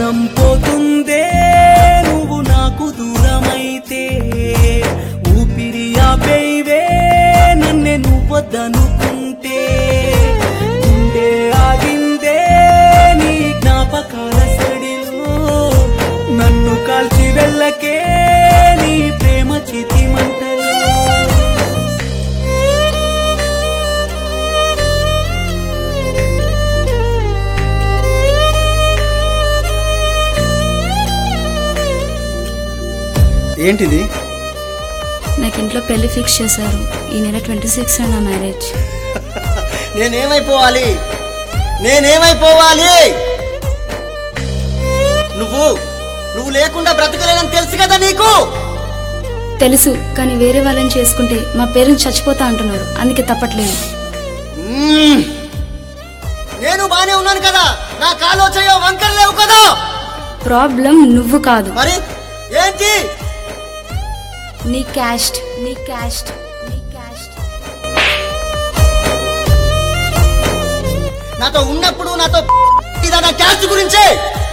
ప్రాణం పోతుందే నువ్వు నాకు దూరమైతే ఊపిరి ఆపేవే నన్నే నువ్వద్దనుకుంటే గుండె ఆగిందే నీ జ్ఞాపకాల సడిలో నన్ను కాల్చి వెళ్ళకే నీ ప్రేమ చితి మంటలో ఏంటిది నాకు ఇంట్లో పెళ్లి ఫిక్స్ చేశారు ఈ నెల ట్వంటీ సిక్స్ నా మ్యారేజ్ నేనేమైపోవాలి నేనేమైపోవాలి నువ్వు నువ్వు లేకుండా బ్రతకలేనని తెలుసు కదా నీకు తెలుసు కానీ వేరే వాళ్ళని చేసుకుంటే మా పేరెంట్స్ చచ్చిపోతా అంటున్నారు అందుకే తప్పట్లేదు మ్మ్. నేను బానే ఉన్నాను కదా నా కాలో చేయో వంకర లేవు కదా ప్రాబ్లం నువ్వు కాదు మరి ఏంటి నీ క్యాస్ట్ నీ క్యాస్ట్ నీ క్యాస్ట్ నాతో ఉన్నప్పుడు నాతో ఇదా నా క్యాస్ట్ గురించే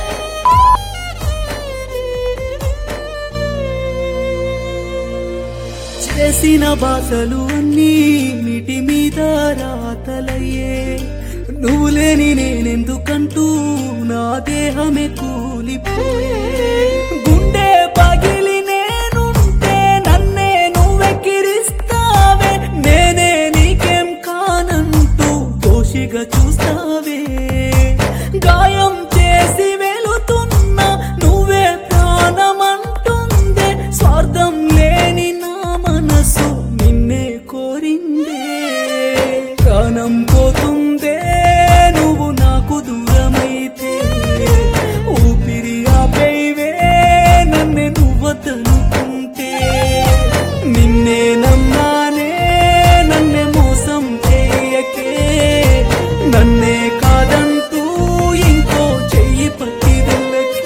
చేసిన బాసలు అన్నీ మిటి మీద రాతలయ్యే నువ్వు లేని నేనెందుకంటూ నా దేహమే కూలిపోయే గుండె పగిలి నేనుంటే నన్నే నువ్వెక్కిరిస్తావే నేనే నీకేం కానంటూ దోషిగా చూస్తావే గాయం చేసి వెళుతున్నా నువ్వే ప్రాణమంటుందే స్వార్థం లేని నా మనసు నిన్నే కోరిందే ప్రాణం పోతుందే నువ్వు నాకు దూరమైతే ఊపిరి ఆపేవే నన్నే నువ్వతనుకుంటే నిన్నే నమ్మానే నన్నే మోసం చేయకే నన్నే కాదంటూ ఇంకో చెయ్యి పట్టి వెళ్ళకే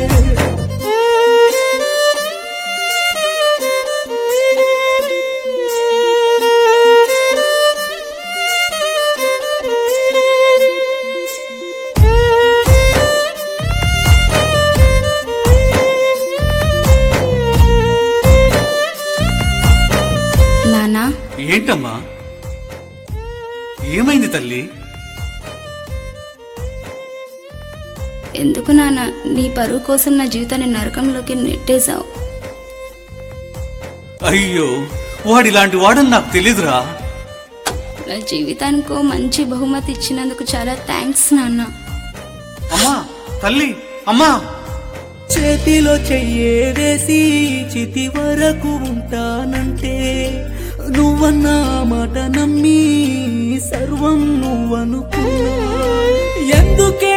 నానా ఏంటమ్మా ఏమైంది తల్లి ఎందుకు నాన్న నీ పరువు కోసం నా జీవితాన్ని నరకంలోకి నెట్టేశావు అయ్యో వాడిలాంటి వాడని నాకు తెలీదురా నా జీవితానికో మంచి బహుమతి ఇచ్చినందుకు చాలా థ్యాంక్స్ నాన్న అమ్మా తల్లి అమ్మా చేతిలో చెయ్యే వేసి చితి వరకు ఉంటానంటే నువ్వన్న మాట నమ్మి సర్వం నువ్వనుకున్నా ఎందుకే